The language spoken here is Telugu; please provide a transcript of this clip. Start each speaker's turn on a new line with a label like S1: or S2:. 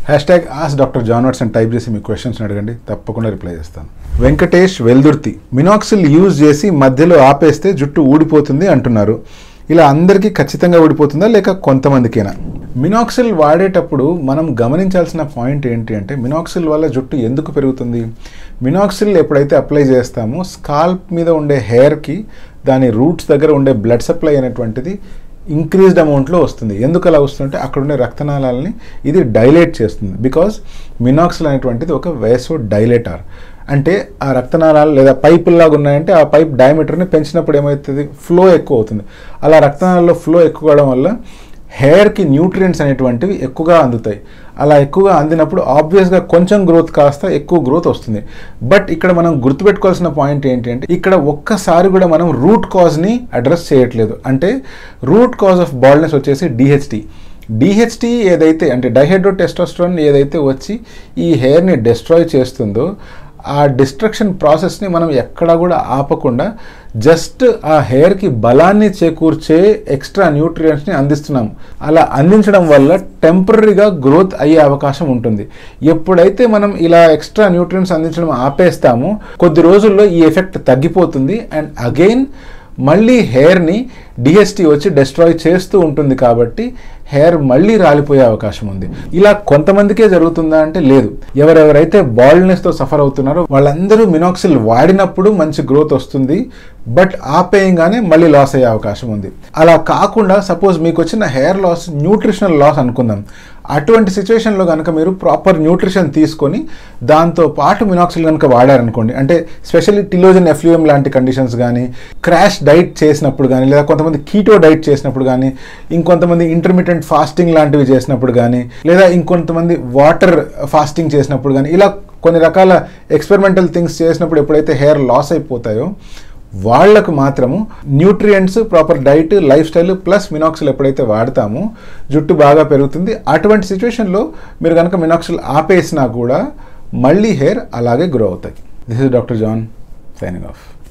S1: hash hashtag ask doctor John Watts అని టైప్ చేసి మీ క్వశ్చన్స్ అడగండి తప్పకుండా రిప్లై చేస్తాను వెంకటేష్ వెల్దుర్తి మినాక్సిల్ యూజ్ చేసి మధ్యలో ఆపేస్తే జుట్టు ఊడిపోతుంది అంటున్నారు ఇలా అందరికీ ఖచ్చితంగా ఊడిపోతుందా లేక కొంతమందికేనా మినాక్సిల్ వాడేటప్పుడు మనం గమనించాల్సిన పాయింట్ ఏంటి అంటే మినాక్సిల్ వల్ల జుట్టు ఎందుకు పెరుగుతుంది మినాక్సిల్ ఎప్పుడైతే అప్లై చేస్తామో స్కాల్ప్ మీద ఉండే హెయిర్కి దాని రూట్స్ దగ్గర ఉండే బ్లడ్ సప్లై అనేటువంటిది ఇంక్రీజ్డ్ అమౌంట్లో వస్తుంది ఎందుకు అలా వస్తుందంటే అక్కడ ఉండే రక్తనాళాలని ఇది డైలేట్ చేస్తుంది బికాజ్ మినాక్సిల్ అనేటువంటిది ఒక వేసో డైలేటర్ అంటే ఆ రక్తనాళాలు లేదా పైపుల్లాగా ఉన్నాయంటే ఆ పైప్ డయామీటర్ని పెంచినప్పుడు ఏమవుతుంది ఫ్లో ఎక్కువ అవుతుంది అలా రక్తనాళాల్లో ఫ్లో ఎక్కువ అవడం వల్ల హెయిర్కి న్యూట్రియంట్స్ అనేటువంటివి ఎక్కువగా అందుతాయి అలా ఎక్కువగా అందినప్పుడు ఆబ్వియస్గా కొంచెం గ్రోత్ కాస్త ఎక్కువ గ్రోత్ వస్తుంది బట్ ఇక్కడ మనం గుర్తుపెట్టుకోవాల్సిన పాయింట్ ఏంటి అంటే ఇక్కడ ఒక్కసారి కూడా మనం రూట్ కాజ్ని అడ్రస్ చేయట్లేదు అంటే రూట్ కాజ్ ఆఫ్ బాల్నెస్ వచ్చేసి డిహెచ్టీ డిహెచ్టీ ఏదైతే అంటే డైహైడ్రో టెస్టోస్ట్రాన్ ఏదైతే వచ్చి ఈ హెయిర్ని డిస్ట్రాయ్ చేస్తుందో ఆ డిస్ట్రక్షన్ ప్రాసెస్ని మనం ఎక్కడా కూడా ఆపకుండా జస్ట్ ఆ హెయిర్కి బలాన్ని చేకూర్చే ఎక్స్ట్రా న్యూట్రియంట్స్ని అందిస్తున్నాం అలా అందించడం వల్ల టెంపరీగా గ్రోత్ అయ్యే అవకాశం ఉంటుంది ఎప్పుడైతే మనం ఇలా ఎక్స్ట్రా న్యూట్రియంట్స్ అందించడం ఆపేస్తామో కొద్ది రోజుల్లో ఈ ఎఫెక్ట్ తగ్గిపోతుంది అండ్ అగైన్ మళ్ళీ హెయిర్ని డిఎస్టీ వచ్చి డిస్ట్రాయ్ చేస్తూ ఉంటుంది కాబట్టి హెయిర్ మళ్ళీ రాలిపోయే అవకాశం ఉంది ఇలా కొంతమందికే జరుగుతుందా అంటే లేదు ఎవరెవరైతే బాల్డ్నెస్తో సఫర్ అవుతున్నారో వాళ్ళందరూ మినాక్సిల్ వాడినప్పుడు మంచి గ్రోత్ వస్తుంది బట్ ఆపేయంగానే మళ్ళీ లాస్ అయ్యే అవకాశం ఉంది అలా కాకుండా సపోజ్ మీకు వచ్చిన హెయిర్ లాస్ న్యూట్రిషనల్ లాస్ అనుకుందాం అటువంటి సిచ్యువేషన్లో కనుక మీరు ప్రాపర్ న్యూట్రిషన్ తీసుకొని దాంతో పాటు మినాక్సిల్ కనుక వాడారనుకోండి అంటే స్పెషల్లీ టిలోజన్ ఎఫ్యూఎం లాంటి కండిషన్స్ కానీ క్రాష్ డైట్ చేసినప్పుడు కానీ లేదా కొంతమంది కీటో డైట్ చేసినప్పుడు కానీ ఇంకొంతమంది ఇంటర్మీడియట్ ఫాస్టింగ్ లాంటివి చేసినప్పుడు కానీ లేదా ఇంకొంతమంది వాటర్ ఫాస్టింగ్ చేసినప్పుడు కానీ ఇలా కొన్ని రకాల ఎక్స్పెరిమెంటల్ థింగ్స్ చేసినప్పుడు ఎప్పుడైతే హెయిర్ లాస్ అయిపోతాయో వాళ్లకు మాత్రము nutrients proper diet lifestyle plus minoxidil ఎప్పుడైతే వాడతామో జుట్టు బాగా పెరుగుతుంది అటువంటి సిచ్యువేషన్లో మీరు కనుక మినాక్సిల్ ఆపేసినా కూడా మళ్ళీ హెయిర్ అలాగే గ్రో అవుతాయి this is doctor John signing of